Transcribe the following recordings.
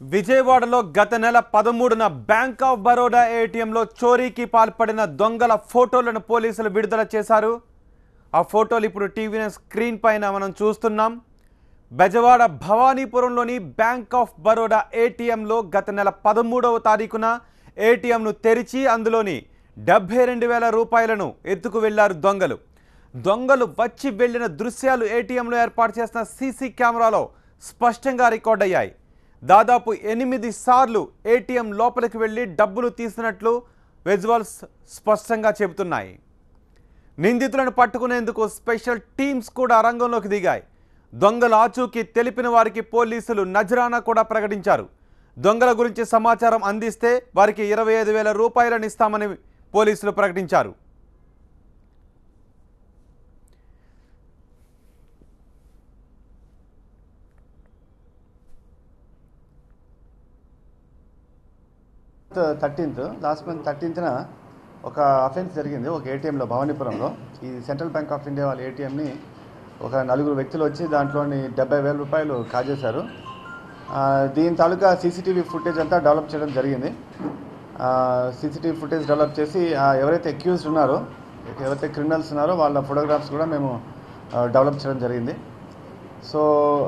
విజయవాడలో గత నెల పదమూడున బ్యాంక్ ఆఫ్ బరోడా ఏటీఎంలో చోరీకి పాల్పడిన దొంగల ఫోటోలను పోలీసులు విడుదల చేశారు ఆ ఫోటోలు ఇప్పుడు టీవీ నైన్ స్క్రీన్ పైన మనం చూస్తున్నాం బెజవాడ భవానీపురంలోని బ్యాంక్ ఆఫ్ బరోడా ఏటీఎంలో గత నెల పదమూడవ తారీఖున ఏటీఎంను తెరిచి అందులోని డెబ్బై రెండు వేల రూపాయలను ఎత్తుకు వెళ్లారు దొంగలు దొంగలు వచ్చి వెళ్లిన దృశ్యాలు ఏటీఎంలో ఏర్పాటు చేసిన సీసీ కెమెరాలో స్పష్టంగా రికార్డ్ అయ్యాయి దాదాపు ఎనిమిది సార్లు ఏటీఎం లోపలికి వెళ్లి డబ్బులు తీసినట్లు విజువల్స్ స్పష్టంగా చెబుతున్నాయి నిందితులను పట్టుకునేందుకు స్పెషల్ టీమ్స్ కూడా రంగంలోకి దిగాయి దొంగల ఆచూకీ తెలిపిన వారికి పోలీసులు నజరానా కూడా ప్రకటించారు దొంగల గురించి సమాచారం అందిస్తే వారికి ఇరవై ఐదు వేల రూపాయలను ఇస్తామని పోలీసులు ప్రకటించారు థర్టీన్త్ లాస్ట్ మంత్ థర్టీన్త్న ఒక అఫెన్స్ జరిగింది ఒక ఏటీఎంలో భవానీపురంలో ఈ సెంట్రల్ బ్యాంక్ ఆఫ్ ఇండియా వాళ్ళ ఏటీఎంని ఒక నలుగురు వ్యక్తులు వచ్చి దాంట్లోని డెబ్బై వేల రూపాయలు కాజేశారు ఆ, దీని తాలూకా సీసీటీవీ ఫుటేజ్ అంతా డెవలప్ చేయడం జరిగింది సీసీటీవీ ఫుటేజ్ డెవలప్ చేసి ఆ, ఎవరైతే అక్యూజ్డ్ ఉన్నారో ఎవరైతే క్రిమినల్స్ ఉన్నారో వాళ్ళ ఫోటోగ్రాఫ్స్ కూడా మేము డెవలప్ చేయడం జరిగింది సో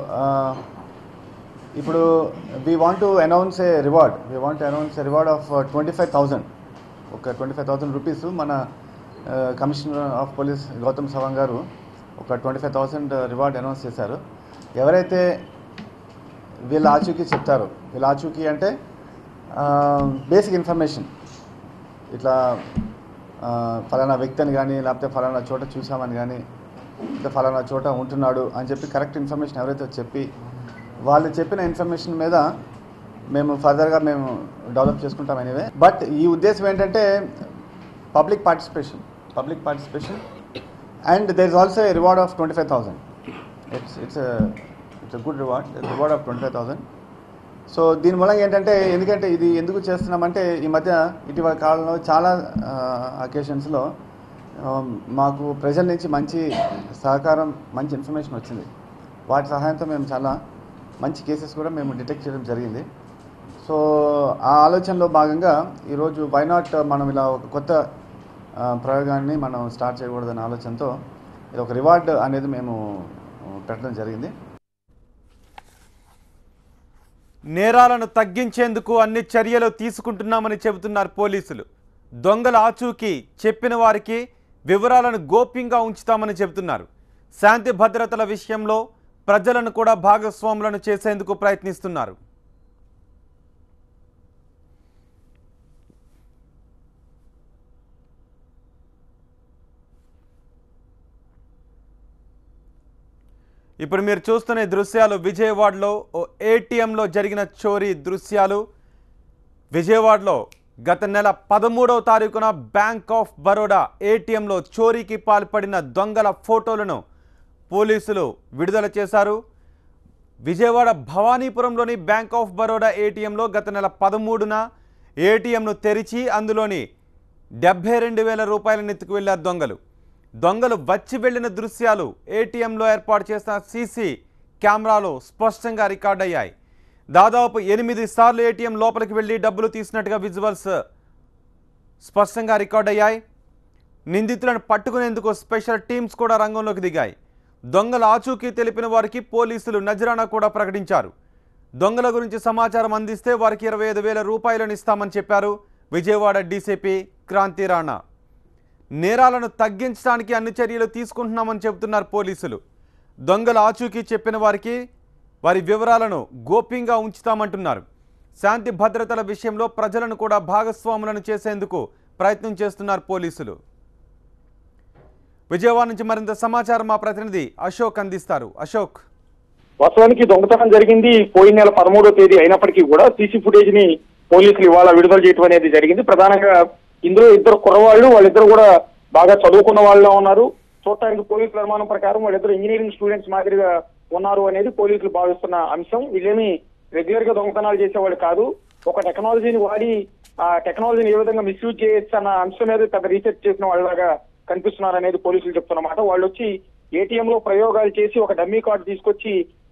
ఇప్పుడు we want to announce a reward we want announce a reward of twenty five thousand ఒక ట్వంటీ ఫైవ్ థౌసండ్ రూపీస్ మన commissioner of police Gautam Sawang garu ఒక twenty five thousand reward announce చేశారు ఎవరైతే వీళ్ళ ఆచూకీ చెప్తారో వీళ్ళ ఆచూకీ అంటే బేసిక్ ఇన్ఫర్మేషన్ ఇట్లా ఆ, ఫలానా వ్యక్తి అని కానీ లేకపోతే ఫలానా చోట చూసామని కానీ లేకపోతే ఫలానా చోట ఉంటున్నాడు అని చెప్పి కరెక్ట్ ఇన్ఫర్మేషన్ ఎవరైతే చెప్పి వాళ్ళు చెప్పిన ఇన్ఫర్మేషన్ మీద మేము ఫర్దర్గా మేము డెవలప్ చేసుకుంటాం ఎనీవే బట్ ఈ ఉద్దేశం ఏంటంటే public participation public participation and there is also a reward of twenty five thousand it's it's it's good reward reward of twenty five thousand so దీని మూలంగా ఏంటంటే ఎందుకంటే ఇది ఎందుకు చేస్తున్నామంటే ఈ మధ్య ఇటీవల కాలంలో చాలా అకేషన్స్లో మాకు ప్రజల నుంచి మంచి సహకారం మంచి ఇన్ఫర్మేషన్ వచ్చింది వాటి సహాయంతో మేము చాలా మంచి కేసెస్ కూడా మేము డిటెక్ట్ చేయడం జరిగింది సో ఆ ఆలోచనలో భాగంగా ఈరోజు వైనాట్ మనం ఇలా ఒక కొత్త ఆ, ప్రయోగాన్ని మనం స్టార్ట్ చేయకూడదనే ఆలోచనతో ఇది ఒక రివార్డ్ అనేది మేము పెట్టడం జరిగింది నేరాలను తగ్గించేందుకు అన్ని చర్యలు తీసుకుంటున్నామని చెబుతున్నారు పోలీసులు దొంగల ఆచూకీ చెప్పిన వారికి వివరాలను గోప్యంగా ఉంచుతామని చెబుతున్నారు శాంతి భద్రతల విషయంలో ప్రజలను కూడా భాగస్వాములను చేసేందుకు ప్రయత్నిస్తున్నారు ఇప్పుడు మీరు చూస్తున్న ఈ దృశ్యాలు విజయవాడలో ఓ ఏటీఎంలో జరిగిన చోరీ దృశ్యాలు విజయవాడలో గత నెల పదమూడవ తారీఖున బ్యాంక్ ఆఫ్ బరోడా ఏటీఎంలో చోరీకి పాల్పడిన దొంగల ఫోటోలను పోలీసులు విడుదల చేశారు విజయవాడ భవానీపురంలోని బ్యాంక్ ఆఫ్ బరోడా ఏటీఎంలో గత నెల పదమూడున ఏటీఎంను తెరిచి అందులోని డెబ్బై రెండు వేల రూపాయలను ఎత్తుకు వెళ్లారు దొంగలు దొంగలు వచ్చి వెళ్లిన దృశ్యాలు ఏటీఎంలో ఏర్పాటు చేసిన సీసీ కెమెరాలో స్పష్టంగా రికార్డ్ అయ్యాయి దాదాపు ఎనిమిది సార్లు ఏటీఎం లోపలికి వెళ్లి డబ్బులు తీసినట్టుగా విజువల్స్ స్పష్టంగా రికార్డ్ అయ్యాయి నిందితులను పట్టుకునేందుకు స్పెషల్ టీమ్స్ కూడా రంగంలోకి దిగాయి దొంగల ఆచూకీ తెలిపిన వారికి పోలీసులు నజరానా కూడా ప్రకటించారు దొంగల గురించి సమాచారం అందిస్తే వారికి ఇరవై ఐదు వేల రూపాయలను ఇస్తామని చెప్పారు విజయవాడ డీసీపీ క్రాంతి రాణా నేరాలను తగ్గించడానికి అన్ని చర్యలు తీసుకుంటున్నామని చెబుతున్నారు పోలీసులు దొంగల ఆచూకీ చెప్పిన వారికి వారి వివరాలను గోప్యంగా ఉంచుతామంటున్నారు శాంతి భద్రతల విషయంలో ప్రజలను కూడా భాగస్వాములను చేసేందుకు ప్రయత్నం చేస్తున్నారు పోలీసులు విజయవాడ నుంచి మరింత సమాచారం మా ప్రతినిధి అశోక్ అందిస్తారు అశోక్ వాస్తవానికి దొంగతనం జరిగింది పోయిన నెల పదమూడో తేదీ అయినప్పటికీ కూడా సీసీ ఫుటేజ్ ని పోలీసులు ఇవాళ విడుదల చేయడం అనేది జరిగింది ప్రధానంగా ఇందులో ఇద్దరు కుర్రవాళ్ళు వాళ్ళిద్దరు కూడా బాగా చదువుకున్న వాళ్ళ ఉన్నారు చూడటానికి పోలీసుల అనుమానం ప్రకారం వాళ్ళిద్దరు ఇంజనీరింగ్ స్టూడెంట్స్ మాదిరిగా ఉన్నారు అనేది పోలీసులు భావిస్తున్న అంశం వీళ్ళేమి రెగ్యులర్ గా దొంగతనాలు చేసేవాళ్ళు కాదు ఒక టెక్నాలజీని వాడి ఆ టెక్నాలజీని ఏ విధంగా మిస్యూజ్ చేయొచ్చు అన్న అంశం మీద పెద్ద రీసెర్చ్ చేసిన వాళ్ళలాగా కనిపిస్తున్నారు అనేది పోలీసులు చెప్తున్నమాట వాళ్ళు వచ్చి ఏటీఎం లో ప్రయోగాలు చేసి ఒక డమ్మీ కార్డు తీసుకొచ్చి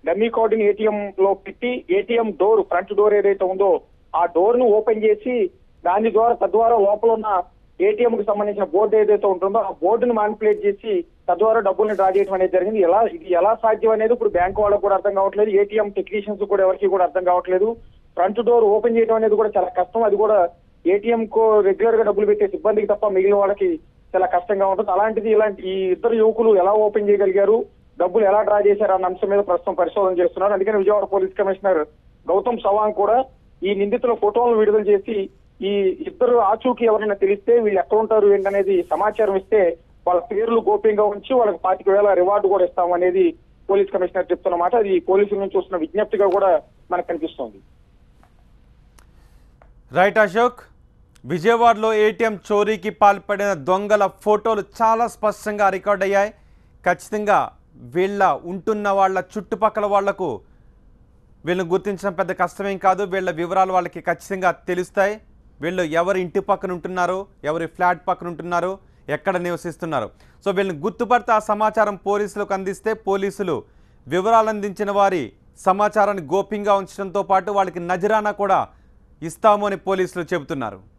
డమ్మీ కార్డుని ఏటీఎం లో పెట్టి ఏటీఎం డోర్ ఫ్రంట్ డోర్ ఏదైతే ఉందో ఆ డోర్ ను ఓపెన్ చేసి దాని ద్వారా తద్వారా లోపల ఉన్న ఏటీఎం కి సంబంధించిన బోర్డు ఏదైతే ఉంటుందో ఆ బోర్డును మానిపులేట్ చేసి తద్వారా డబ్బుల్ని డ్రా చేయడం అనేది జరిగింది ఎలా ఇది ఎలా సాధ్యం అనేది ఇప్పుడు బ్యాంక్ వాళ్ళకు కూడా అర్థం కావట్లేదు ఏటీఎం టెక్నీషియన్స్ కూడా ఎవరికి కూడా అర్థం కావట్లేదు ఫ్రంట్ డోర్ ఓపెన్ చేయడం అనేది కూడా చాలా కష్టం అది కూడా ఏటీఎం కు రెగ్యులర్ గా డబ్బులు పెట్టే సిబ్బందికి తప్ప మిగిలిన వాళ్ళకి చాలా కష్టంగా ఉంటుంది అలాంటిది ఇలాంటి ఈ ఇద్దరు యువకులు ఎలా ఓపెన్ చేయగలిగారు డబ్బులు ఎలా డ్రా చేశారు అన్న అంశం మీద ప్రస్తుతం పరిశోధన చేస్తున్నారు అందుకని విజయవాడ పోలీస్ కమిషనర్ గౌతమ్ సవాంగ్ కూడా ఈ నిందితుల ఫోటోలను విడుదల చేసి ఈ ఇద్దరు ఆచూకీ ఎవరైనా తెలిస్తే వీళ్ళు ఎక్కడ ఉంటారు ఏంటనేది సమాచారం ఇస్తే వాళ్ళ పేర్లు గోప్యంగా ఉంచి వాళ్ళకి పాతిక వేల రివార్డు కూడా ఇస్తాం అనేది పోలీస్ కమిషనర్ చెప్తున్నమాట అది పోలీసుల నుంచి వస్తున్న విజ్ఞప్తిగా కూడా మనకు కనిపిస్తోంది రైట్ అశోక్ విజయవాడలో ఏటీఎం చోరీకి పాల్పడిన దొంగల ఫోటోలు చాలా స్పష్టంగా రికార్డ్ అయ్యాయి ఖచ్చితంగా వీళ్ళ ఉంటున్న వాళ్ళ చుట్టుపక్కల వాళ్లకు వీళ్ళని గుర్తించడం పెద్ద కష్టమేం కాదు వీళ్ళ వివరాలు వాళ్ళకి ఖచ్చితంగా తెలుస్తాయి వీళ్ళు ఎవరి ఇంటి పక్కన ఉంటున్నారు ఎవరి ఫ్లాట్ పక్కన ఉంటున్నారు ఎక్కడ నివసిస్తున్నారు సో వీళ్ళని గుర్తుపడితే ఆ సమాచారం పోలీసులకు అందిస్తే పోలీసులు వివరాలు అందించిన వారి సమాచారాన్ని గోప్యంగా ఉంచడంతో పాటు వాళ్ళకి నజరానా కూడా ఇస్తాము అని పోలీసులు చెబుతున్నారు